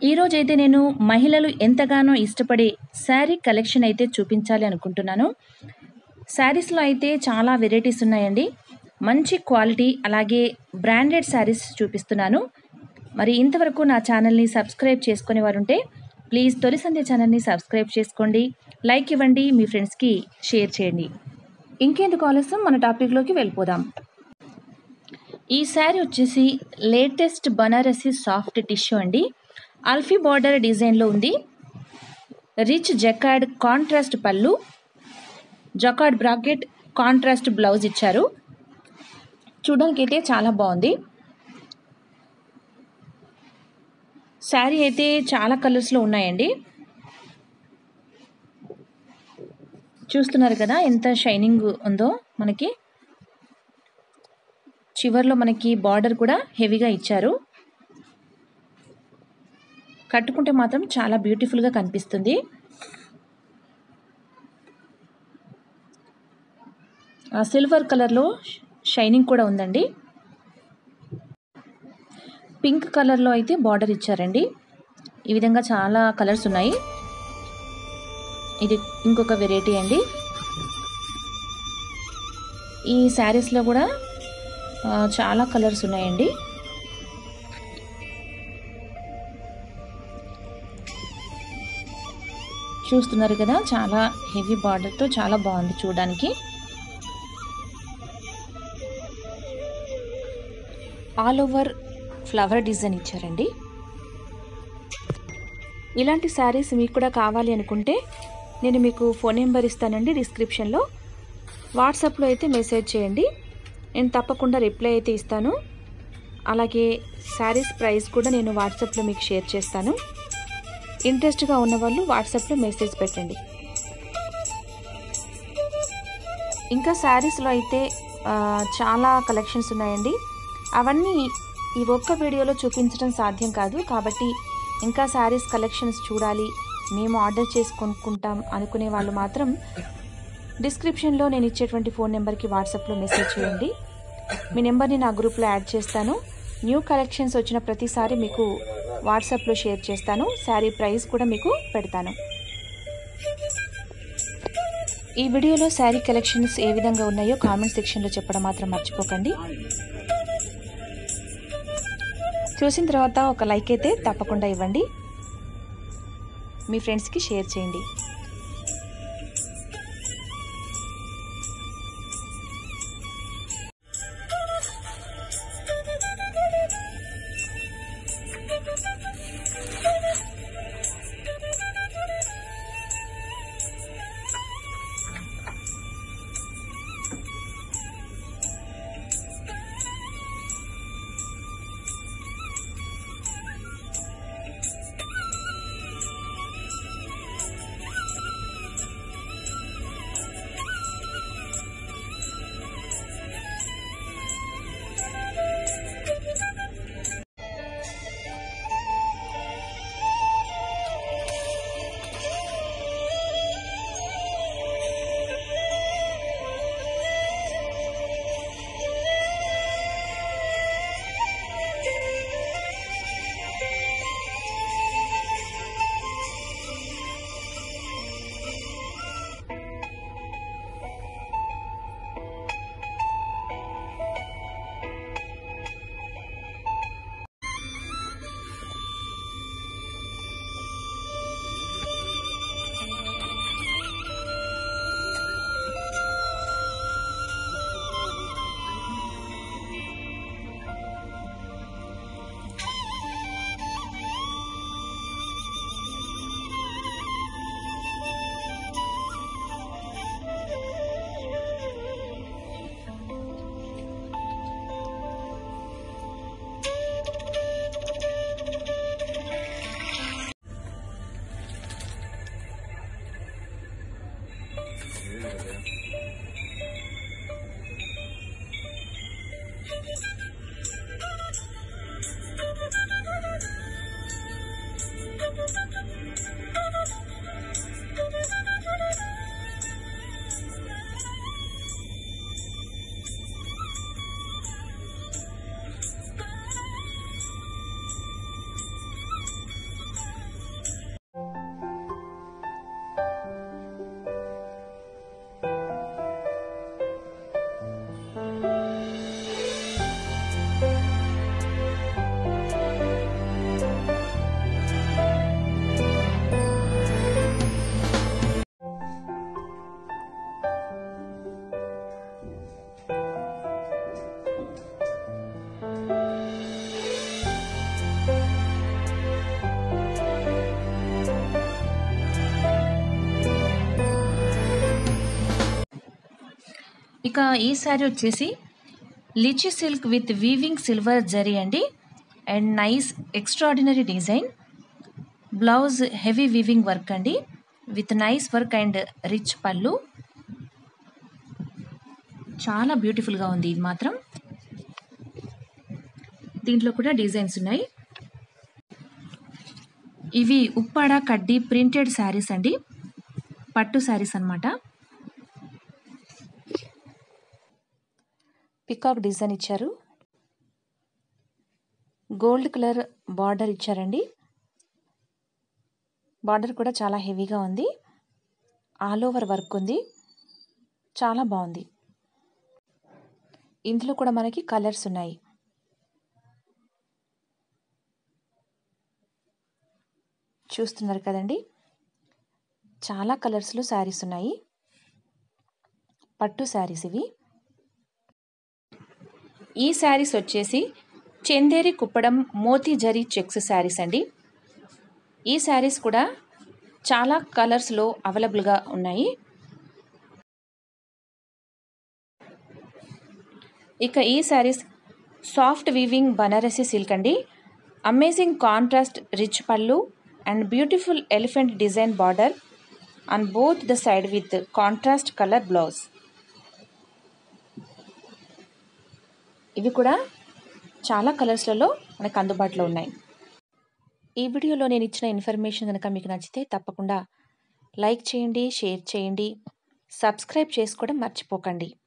ఈరోజు అయితే నేను మహిళలు ఎంతగానో ఇష్టపడే శారీ కలెక్షన్ అయితే చూపించాలి అనుకుంటున్నాను శారీస్లో అయితే చాలా వెరైటీస్ ఉన్నాయండి మంచి క్వాలిటీ అలాగే బ్రాండెడ్ శారీస్ చూపిస్తున్నాను మరి ఇంతవరకు నా ఛానల్ని సబ్స్క్రైబ్ చేసుకునే వారు ఉంటే ప్లీజ్ తొలి సంధ్య ఛానల్ని సబ్స్క్రైబ్ చేసుకోండి లైక్ ఇవ్వండి మీ ఫ్రెండ్స్కి షేర్ చేయండి ఇంకెందుకు ఆలస్యం మన టాపిక్లోకి వెళ్ళిపోదాం ఈ శారీ వచ్చేసి లేటెస్ట్ బనారసి సాఫ్ట్ టిష్యూ అండి అల్ఫీ బార్డర్ డిజైన్లో ఉంది rich jacquard contrast pallu jacquard bracket contrast blouse ఇచ్చారు చూడడానికి అయితే చాలా బాగుంది శారీ అయితే చాలా కలర్స్లో ఉన్నాయండి చూస్తున్నారు కదా ఎంత షైనింగ్ ఉందో మనకి చివర్లో మనకి బార్డర్ కూడా హెవీగా ఇచ్చారు కట్టుకుంటే మాత్రం చాలా బ్యూటిఫుల్గా కనిపిస్తుంది సిల్వర్ కలర్లో షైనింగ్ కూడా ఉందండి పింక్ కలర్లో అయితే బార్డర్ ఇచ్చారండి ఈ విధంగా చాలా కలర్స్ ఉన్నాయి ఇది ఇంకొక వెరైటీ అండి ఈ శారీస్లో కూడా చాలా కలర్స్ ఉన్నాయండి చూస్తున్నారు కదా చాలా హెవీ బార్డర్తో చాలా బాగుంది చూడడానికి ఆల్ ఓవర్ ఫ్లవర్ డిజైన్ ఇచ్చారండి ఇలాంటి శారీస్ మీకు కూడా కావాలి అనుకుంటే నేను మీకు ఫోన్ నెంబర్ ఇస్తానండి డిస్క్రిప్షన్లో వాట్సాప్లో అయితే మెసేజ్ చేయండి నేను తప్పకుండా రిప్లై అయితే ఇస్తాను అలాగే శారీస్ ప్రైస్ కూడా నేను వాట్సాప్లో మీకు షేర్ చేస్తాను ఇంట్రెస్ట్గా ఉన్న వాళ్ళు వాట్సాప్లో మెసేజ్ పెట్టండి ఇంకా శారీస్లో అయితే చాలా కలెక్షన్స్ ఉన్నాయండి అవన్నీ ఈ ఒక్క వీడియోలో చూపించడం సాధ్యం కాదు కాబట్టి ఇంకా శారీస్ కలెక్షన్స్ చూడాలి మేము ఆర్డర్ చేసి కొనుక్కుంటాం అనుకునే వాళ్ళు మాత్రం డిస్క్రిప్షన్లో నేను ఇచ్చేటువంటి ఫోన్ నెంబర్కి వాట్సాప్లో మెసేజ్ చేయండి మీ నెంబర్ని నా గ్రూప్లో యాడ్ చేస్తాను న్యూ కలెక్షన్స్ వచ్చిన ప్రతిసారి మీకు వాట్సాప్లో షేర్ చేస్తాను శారీ ప్రైస్ కూడా మీకు పెడతాను ఈ వీడియోలో శారీ కలెక్షన్స్ ఏ విధంగా ఉన్నాయో కామెంట్ సెక్షన్లో చెప్పడం మాత్రం మర్చిపోకండి చూసిన తర్వాత ఒక లైక్ అయితే తప్పకుండా ఇవ్వండి మీ ఫ్రెండ్స్కి షేర్ చేయండి ఇక ఈ శారీ వచ్చేసి lichi silk with weaving silver zari అండి and nice extraordinary design blouse heavy weaving work అండి with nice work and rich pallu చాలా బ్యూటిఫుల్గా ఉంది ఇది మాత్రం దీంట్లో కూడా డిజైన్స్ ఉన్నాయి ఇవి ఉప్పాడ కడ్డీ ప్రింటెడ్ శారీస్ అండి పట్టు శారీస్ అన్నమాట పికాక్ డిజైన్ ఇచ్చారు గోల్డ్ కలర్ బార్డర్ ఇచ్చారండి బార్డర్ కూడా చాలా హెవీగా ఉంది ఆల్ ఓవర్ వర్క్ ఉంది చాలా బాగుంది ఇందులో కూడా మనకి కలర్స్ ఉన్నాయి చూస్తున్నారు కదండి చాలా కలర్స్లో శారీస్ ఉన్నాయి పట్టు శారీస్ ఇవి ఈ శారీస్ వచ్చేసి చందేరి కుప్పడం మోతీ జరీ చెక్స్ శారీస్ అండి ఈ శారీస్ కూడా చాలా కలర్స్లో అవైలబుల్గా ఉన్నాయి ఇక ఈ sarees soft weaving Banarasi silk అండి amazing contrast rich pallu and beautiful elephant design border on both the side with contrast colour blouse ఇవి కూడా చాలా కలర్స్లలో మనకు అందుబాటులో ఉన్నాయి ఈ వీడియోలో నేను ఇచ్చిన ఇన్ఫర్మేషన్ కనుక మీకు నచ్చితే తప్పకుండా లైక్ చేయండి షేర్ చేయండి సబ్స్క్రైబ్ చేసుకోవడం మర్చిపోకండి